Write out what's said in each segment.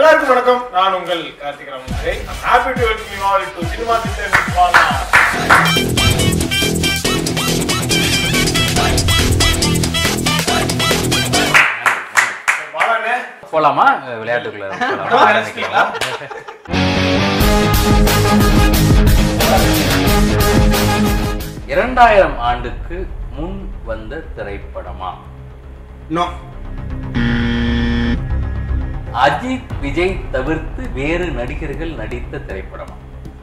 எல்லாருக்கும் வணக்கம் நான் உங்கள் Karthik Raman happy to welcome you all to cinema திட்டம் பாலாண்ணே போலாமா விளையாட்டுக்குள்ள போலாமா? ஆரம்பிச்சிட்டீங்களா? இரண்டாயிரம் ஆண்டுக்கு முன் வந்த திரைப்படமா நோ அஜித் விஜய் தவிர்த்து வேறு நடிகர்கள் நடித்த திரைப்படமா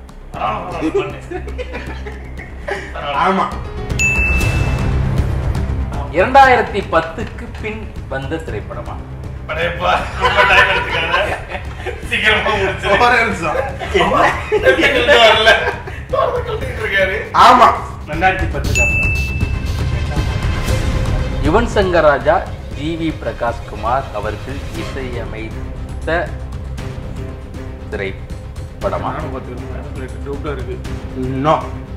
ஆமா இரண்டாயிரத்தி பத்துக்கு பின் வந்த திரைப்படமா படையப்பா ரொம்ப டைம் எடுத்துக்காத சீக்கிரமா முடிச்சிரு ஒரே நிமிஷம். கழட்டிட்டு வரல தோரத்தை கழட்டிட்டு இருக்காரு ஆமா ரெண்டாயிரத்தி பத்து தான் யுவன் சங்கர் ராஜா ஜி வி பிரகாஷ்குமார் அவர்கள் இசையமைத்த திரைப்படமா டவுட்டா இருக்கு நோ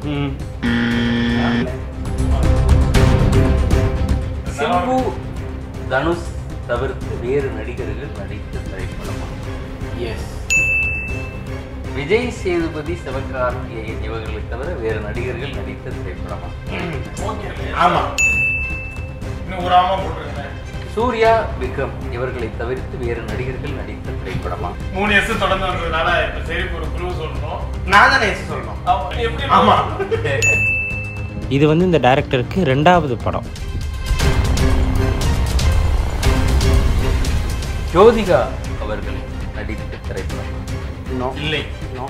சிம்பு தனுஷ் தவிர்த்து வேறு நடிகர்கள் நடித்த திரைப்படமா எஸ் விஜய் சேதுபதி சிவகார்த்திகேயன் இவர்களை தவிர வேறு நடிகர்கள் நடித்த திரைப்படமா ஓகே ஆமா இன்னும் ஒரு ஆமா போட்டுருக்கேன் சூர்யா விக்ரம் இவர்களை தவிர்த்து வேறு நடிகர்கள் நடித்த திரைப்படமா மூணு எஸ் தொடர்ந்து வந்ததுனால இப்ப சரி ஒரு குழு சொல்லணும் நான் தானே எஸ் சொல்லணும் ஆமா, எப்படி ஆமா இது வந்து இந்த டைரக்டருக்கு ரெண்டாவது படம் ஜோதிகா அவர்கள் நடித்த திரைப்படம் நோ இல்லை நோ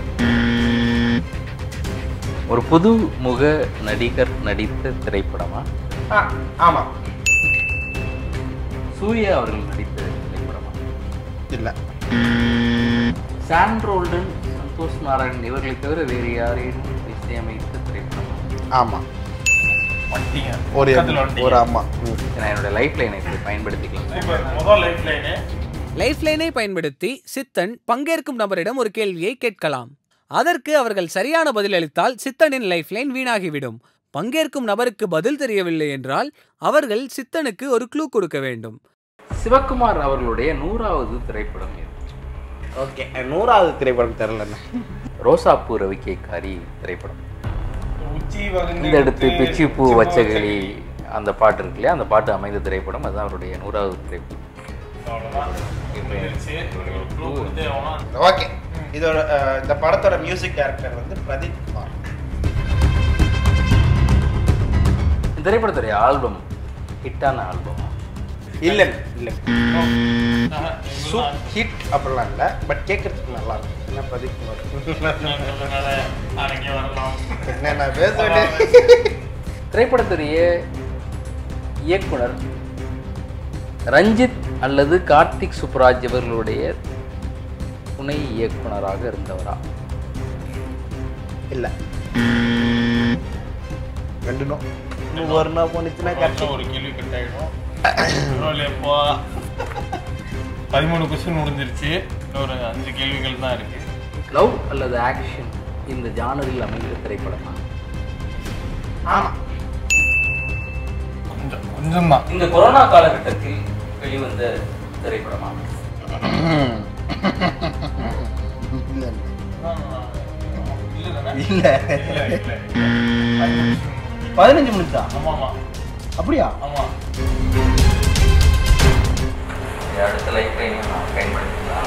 ஒரு புது முக நடிகர் நடித்த திரைப்படமா ஆ ஆமா சூர்யா அவர்கள் நடித்த திரைப்படமா இல்ல சாண்ட்ரோல்டன் சந்தோஷ் நாராயணன் இவர்களை தவிர வேறு யாரேனும் இசையமைத்த திரைப்படமா ஆமா வந்துட்டீங்க ஒரு பக்கத்துல வந்துட்டீங்க. ஒரு அம்மா ம். நான் என்னோட லைஃப் லைனை இப்படி பயன்படுத்திக்கலாம் சூப்பர் முதல் லைஃப் லைனு லைஃப் லைனை பயன்படுத்தி சித்தன் பங்கேற்கும் நபரிடம் ஒரு கேள்வியை கேட்கலாம் அதற்கு அவர்கள் சரியான பதில் அளித்தால் சித்தனின் லைஃப் லைன் வீணாகிவிடும் பங்கேற்கும் நபருக்கு பதில் தெரியவில்லை என்றால் அவர்கள் சித்தனுக்கு ஒரு க்ளூ கொடுக்க வேண்டும் சிவகுமார் அவர்களுடைய நூறாவது திரைப்படம் இது ஓகே நூறாவது திரைப்படம் தெரியலண்ணே ரோசாப்பூ ரவிக்கைக்காரி திரைப்படம் உச்சி வகுந்து இந்த அடுத்து பிச்சி பூ வச்சகளி அந்த பாட்டு இருக்கு இல்லையா அந்த பாட்டு அமைந்த திரைப்படம் அதுதான் அவருடைய நூறாவது திரைப்படம் அவ்வளவுதான் இருந்துருச்சு. ஒரு clue கொடுத்தே ஆகணும். ஓகே இதோட அஹ், இந்த படத்தோட மியூசிக் டைரக்டர் வந்து பிரதீப் குமார் இந்த திரைப்படத்துடைய ஆல்பம் ஹிட்டான ஆல்பம் இல்ல இல்ல ஆஹா, சூப் ஹிட் அப்படிலாம் இல்ல பட் கேட்கறதுக்கு நல்லா இருக்கும் என்ன பிரதீப் குமார் நான் சொல்றதுனால நாளைக்கே வரலாம் என்ன நான் பேச வேண்டிய திரைப்படத்துடைய இயக்குனர் ரஞ்சித் அல்லது கார்த்திக் சுப்ராஜ் இவர்களுடைய துணை இயக்குனராக இருந்தவரா இல்ல ரெண்டு நோ இன்னும் ஒரு நாள் போனிச்சுன்னா கரெக்ட் ஒரு கேள்வி கட் ஆயிடும் பரவாயில்லையப்பா பதிமூணு கொஸ்டின் முடிஞ்சிருச்சு இன்னொரு அஞ்சு கேள்விகள் தான் இருக்கு லவ் அல்லது ஆக்ஷன் இந்த ஜானரில் அமைந்த திரைப்படமா ஆமா கொஞ்சம் கொஞ்சம் தான் இந்த கொரோனா காலகட்டத்தில் வெளிவந்த திரைப்படமா இல்ல இல்ல இல்ல இல்ல பதினஞ்சு மினிட்ஸா ஆமா ஆமா அப்படியா ஆமா அடுத்த லைஃப் லைனையும் நான் பயன்படுத்திக்கலாம்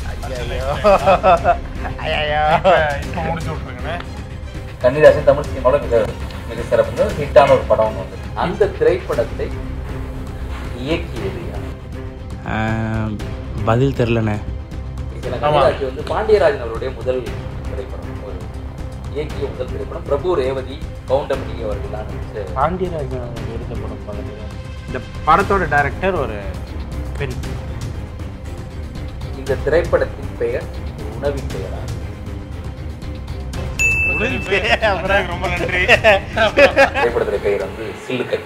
ஐயோ இப்ப இப்ப முடிச்சு விட்டுருங்கண்ணே கன்னிராசன் தமிழ் சினிமாவில் மிக மிக சிறப்பு ஹிட்டான ஒரு படம் வந்து அந்த திரைப்படத்தை இயக்கியது யார்? ஆஹ், பதில் தெரிலண்ணே இதுல கன்னிராஜ் வந்து பாண்டியராஜன் அவருடைய முதல் திரைப்படம் ஒரு இயக்கிய முதல் திரைப்படம் பிரபு ரேவதி கவுண்டமணி அவர்கள் தான் நடிச்ச பாண்டியராஜன் எடுத்த படம் பார்க்கல இந்த படத்தோட டைரக்டர் ஒரு பெண் இந்த திரைப்படத்தின் பெயர் உணவின் பெயரா ரொம்ப நன்றி திரைப்படத்துடைய பெயர் வந்து சில்லுக்கல்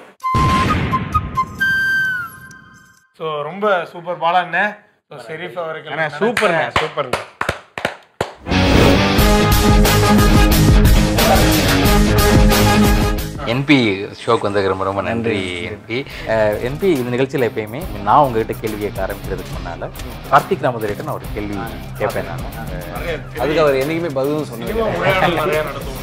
ஸோ ரொம்ப சூப்பர் பாலா என்ன ஸோ ஷெரீஃப் அவர்கள் அண்ணா சூப்பருங்க சூப்பருங்க என்பி ஷோக்கு வந்ததுக்கு ரொம்ப ரொம்ப நன்றி என்பி என்பி இந்த நிகழ்ச்சியில் எப்பயுமே நான் உங்ககிட்ட கேள்வி கேட்க ஆரம்பிக்கிறதுக்கு முன்னால் கார்த்திக் ராமதுரைட்ட நான் ஒரு கேள்வி கேட்பேன் நான் அஹ், அதுக்கு அவர் என்னைக்குமே பதிலும் சொன்னது சினிமா உரையாடல் நிறைய நடத்துவோம்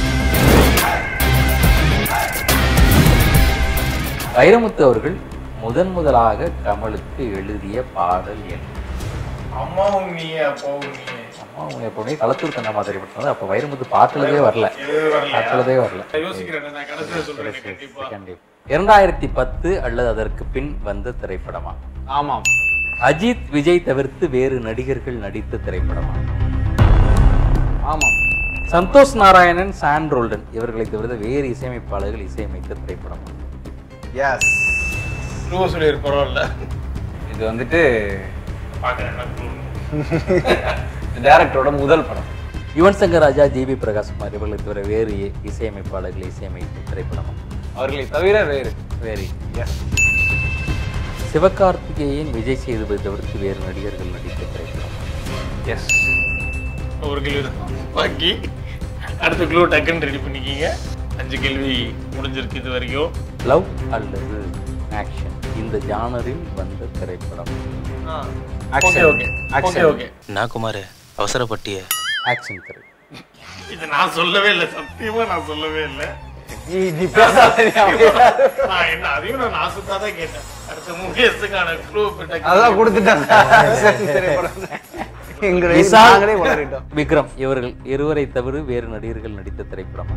வைரமுத்து அவர்கள் முதன் முதலாக கமலுக்கு எழுதிய பாடல் என்ன அம்மாவும் நீ அப்பாவும் நீ அம்மா அவங்க எப்பவுமே களத்தூர் கண்ணா மாதிரி வந்து அப்போ வைரமுத்து பாட்டுலதே வரல இது வரலையா? பாட்டுலதே வரல யோசிக்கிறேன் நான் கடைசியில் சொல்றேன் கண்டிப்பா கண்டிப்பா. இரண்டாயிரத்தி பத்து அல்லது அதற்கு பின் வந்த திரைப்படமா ஆமாம் அஜித் விஜய் தவிர்த்து வேறு நடிகர்கள் நடித்த திரைப்படமா ஆமாம் சந்தோஷ் நாராயணன் சான் ரோல்டன் இவர்களை தவிர வேறு இசையமைப்பாளர்கள் இசையமைத்த திரைப்படம் எஸ் க்ளூ சொல்லிடு பரவாயில்ல இது வந்துட்டு பார்க்குறேன் நான் க்ளூ டேரக்டரோட முதல் படம் யுவன் சங்கர் ராஜா ஜிபி பிரகாஷ்குமார் இவர்களை தவிர வேறு இ- இசையமைப்பாளர்கள் இசையமைத்த திரைப்படமா அவர்களை தவிர வேறு வேறு எஸ் சிவகார்த்திகேயன் விஜய் சேதுபதி தவிர்த்து வேறு நடிகர்கள் நடித்த திரைப்படம் எஸ் ஒரு கேள்வி தான் பாக்கி அடுத்த க்ளூ டக்குன்னு ரெடி பண்ணிக்கிங்க அஞ்சு கேள்வி முடிஞ்சிருக்கு இது வரைக்கும் லவ் அல்லது ஆக்ஷன் இந்த ஜானரில் வந்த திரைப்படம் ஓகே ஓகே ஓகே ஓகே நான் குமார் அவசரப்பட்டிய ஆக்ஷன் திரை இது நான் சொல்லவே இல்லை சத்தியமா நான் சொல்லவே இல்லை நீ பேசாத நான் என்ன அதையும் நான் நாசுக்கா தான் கேட்டேன் அடுத்த மூவியஸுக்கான க்ளூ அதான் கொடுத்துட்டேன் சரி, திரைப்படம் எங்களை விஷால், நாங்களே வளரிட்டோம் விக்ரம் இவர்கள் இருவரை தவிர வேறு நடிகர்கள் நடித்த திரைப்படம்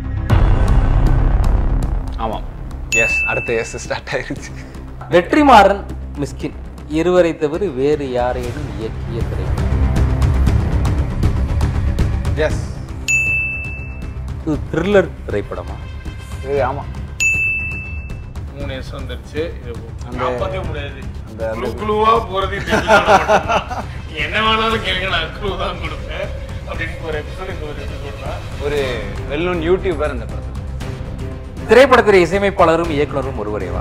ஆமாம் எஸ் அடுத்த எஸ் ஸ்டார்ட் ஆயிருச்சு வெற்றிமாறன் மிஸ்கின் இருவரை தவிர வேறு யாரேனும் இயக்கிய திரைப்படம் எஸ் இது த்ரில்லர் திரைப்படமா இது ஆமாம் மூணு எஸ் வந்துருச்சு இது அந்த- காப்பாற்றவே முடியாது அந்த- க்ளூ க்ளூவா போறது என்ன வேணாலும் கேளுங்க நான் க்ளூ தான் கொடுப்பேன் அப்படின்னு ஒரு எபிசோட் இந்த ஒரு எபிசோட் தான் ஒரு வெல் நோன் யூடியூபர் இந்த படத்தில் திரைப்படத்தின் இசையமைப்பாளரும் இயக்குனரும் ஒருவரேவா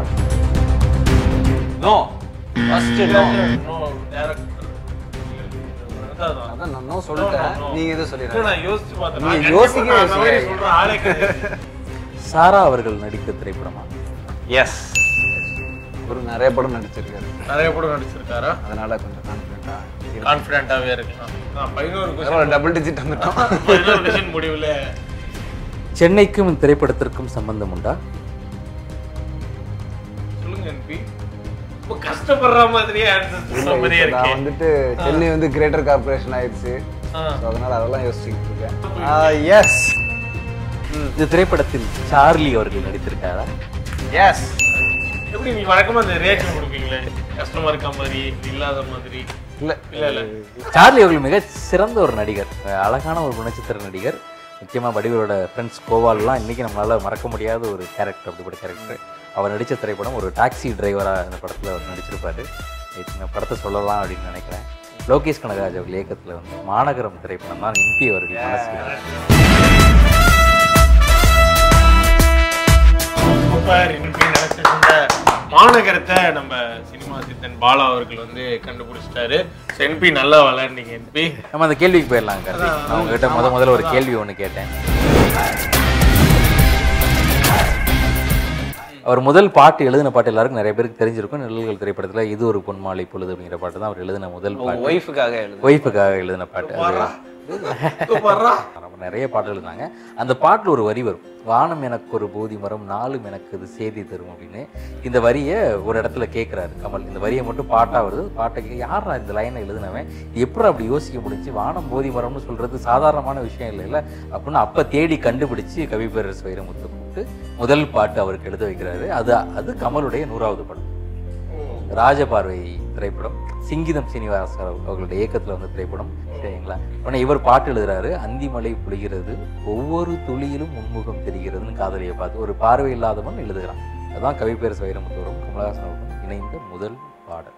no first no no director அதான் அதான் நான் நோ சொல்லிட்டேன் நீங்க எதுவும் இல்ல, சொல்லிடுறேன் நான் யோசிச்சு பார்த்தேன் நீங்க நான் யோசிக்கவே கண்டிப்பா நான் அந்த மாதிரி செய்யாதீங்க. சொல்ற ஆளே கிடையாது. சாரா அவர்கள் நடித்த திரைப்படமா எஸ் ஒரு நிறைய படம் நடிச்சிருக்காரு நிறைய படம் நடிச்சிருக்காரா அதனால கொஞ்சம் கான்ஃபிடென்ட்டா கான்பிடண்டாவே இருக்கலாம் நான் பதினோரு கொஸ்டின் டபுள் டிஜிட் வந்துட்டோம் பதினோரு கொஸ்டின் முடிவுல சென்னைக்கும் இந்த திரைப்படத்திற்கும் சம்பந்தம் உண்டா சொல்லுங்க என்பி ரொம்ப கஷ்டப்படுற மாதிரியே ஆன்சர் சொல்ற மாதிரியே நான் இருக்கே வந்துட்டு சென்னை வந்து கிரேட்டர் கார்பரேஷன் ஆயிடுச்சு ஆ. ஸோ அதனால அதெல்லாம் யோசிச்சுக்கிட்டு இருக்கேன் எஸ் இந்த திரைப்படத்தில் சார்லி அவர்கள் நடித்திருக்காரா எஸ் எப்படி நீ வழக்கமா அந்த ரியாக்ஷன் கொடுப்பீங்களே கஷ்டமா இருக்க மாதிரி இல்லாத மாதிரி இல்ல இல்ல இல்ல சார்லி அவர்கள் மிக சிறந்த ஒரு நடிகர் அழகான ஒரு குணச்சித்திர நடிகர் முக்கியமாக வடிவரோட ஃப்ரெண்ட்ஸ் கோவால்லாம் இன்னைக்கு நம்மளால மறக்க முடியாத ஒரு கேரக்டர் அப்படிப்பட்ட கேரக்டர் அவர் நடித்த திரைப்படம் ஒரு டாக்ஸி டிரைவராக இந்த படத்தில் அவர் நடிச்சிருப்பாரு இந்த படத்தை சொல்லலாம் அப்படின்னு நினைக்கிறேன் லோகேஷ் கனகராஜ் அவர்கள் இயக்கத்தில் வந்து மாநகரம் திரைப்படம் தான் எம்பி அவர்கள் மனசு சூப்பர் இன்னைக்கு நினைச்சிட்டு இருந்த மாநகரத்தை நம்ம சினிமா சித்தன் பாலா அவர்கள் வந்து கண்டுபிடிச்சிட்டாரு என்பி நல்லா விளையாண்டீங்க என்பி நம்ம அந்த கேள்விக்கு போயிடலாம் கார்த்திக் நான் உங்ககிட்ட முத முதல்ல ஒரு கேள்வி ஒன்று கேட்டேன் அவர் முதல் பாட்டு எழுதின பாட்டு எல்லாருக்கும் நிறைய பேருக்கு தெரிஞ்சிருக்கும் நிழல்கள் திரைப்படத்தில் இது ஒரு பொன்மாலை பொழுது அப்படிங்கிற பாட்டு தான் அவர் எழுதின முதல் பாட்டு ஒய்ஃபுக்காக எழுது ஒய்ஃபுக்காக எழுதின பாட்டு அது ரொம்ப நிறைய பாட்டு எழுதினாங்க அந்த பாட்டில் ஒரு வரி வரும் வானம் எனக்கு ஒரு போதி மரம் நாளும் எனக்கு இது செய்தி தரும் அப்படின்னு இந்த வரியை ஒரு இடத்துல கேட்குறாரு கமல் இந்த வரியை மட்டும் பாட்டாக வருது பாட்டை கே யாரா இந்த லைனை எழுதினவன் இது எப்படி அப்படி யோசிக்க முடிஞ்சு வானம் போதி மரம்னு சொல்கிறது சாதாரணமான விஷயம் இல்லை இல்லை அப்படின்னு அப்போ தேடி கண்டுபிடிச்சு கவிப்பேரரசு வைரமுத்து கூப்பிட்டு முதல் பாட்டு அவருக்கு எழுத வைக்கிறாரு அது அது கமலுடைய நூறாவது படம் ராஜபார்வை திரைப்படம் சிங்கிதம் சீனிவாச அவர்களுடைய இயக்கத்தில் வந்த திரைப்படம் சரிங்களா உடனே இவர் பாட்டு எழுதுறாரு அந்திமலை புலிகிறது ஒவ்வொரு துளியிலும் உன்முகம் தெரிகிறதுன்னு காதலியை பார்த்து ஒரு பார்வை இல்லாதவன் எழுதுகிறான் அதான் கவிப்பேரசு வைரமுத்துவரும் கமலஹாசன் அவர்களும் இணைந்த முதல் பாடல்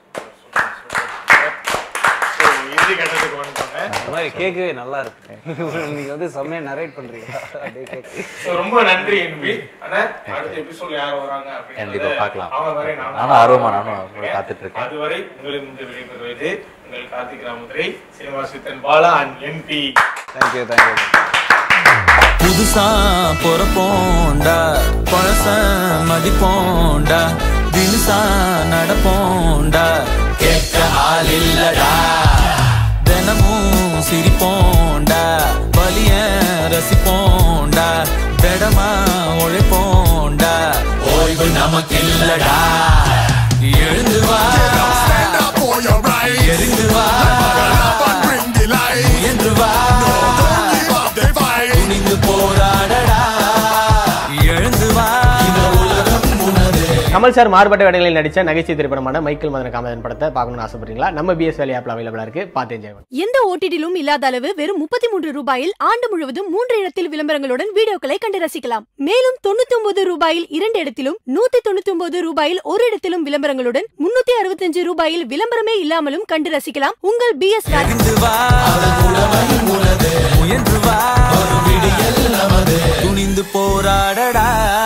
இறுதி கட்டத்துக்கு வந்துட்டோங்க இந்த மாதிரி கேட்கவே நல்லா இருக்கு நீங்க வந்து செம்மையா நரேட் பண்றீங்க அப்படியே கேட்க So, ரொம்ப நன்றி என்பி ஆனா அடுத்த எபிசோட் யார் வராங்க அப்படிங்கறத கண்டிப்பா பார்க்கலாம். அவங்க வரை நானும் நானும் ஆர்வமா நானும் அவங்கள காத்துட்டு இருக்கேன். அதுவரை உங்களிடம் விடைபெறுவது உங்கள் கார்த்திக் ராமதுரை சினிமா சித்தன் பாலா அண்ட் என்பி தேங்க்யூ தேங்க்யூ புதுசா பொறப்போண்டா பழச மதிப்போண்டா தினுசா நடப்போண்டா கேட்க ஆள் இல்லடா தினமும் சிரிப்போண்டா வலிய ரசிப்போண்டா திடமா உழைப்போண்டா ஓய்வு நமக்கு இல்லடா எழுந்து வா எரிந்து வா என்று வா துணிந்து போராடடா எழுந்து வா இந்த உலகம் உனது கமல் சார் மாறுபட்ட வேடங்களில் நடித்த நகைச்சுவை திரைப்படமான மைக்கேல் மதன காமதன் படத்தை பார்க்கணும்னு ஆசைப்படுறீங்களா நம்ம பிஎஸ் வேலை ஆப்ல அவைலபிளா இருக்கு பார்த்து என்ஜாய் பண்ணுங்க எந்த ஓடிடிலும் இல்லாத அளவு வெறும் முப்பத்தி மூன்று ரூபாயில் ஆண்டு முழுவதும் மூன்று இடத்தில் விளம்பரங்களுடன் வீடியோக்களை கண்டு ரசிக்கலாம் மேலும் தொண்ணூத்தி ஒன்பது ரூபாயில் இரண்டு இடத்திலும் நூத்தி தொண்ணூத்தி ஒன்பது ரூபாயில் ஒரு இடத்திலும் விளம்பரங்களுடன் முன்னூத்தி அறுபத்தஞ்சு ரூபாயில் விளம்பரமே இல்லாமலும் கண்டு ரசிக்கலாம் உங்கள் பிஎஸ் ராஜ் எழுந்து வா உலகம் உனது முயன்று வா ஒரு விடியல் நமது துணிந்து போராடடா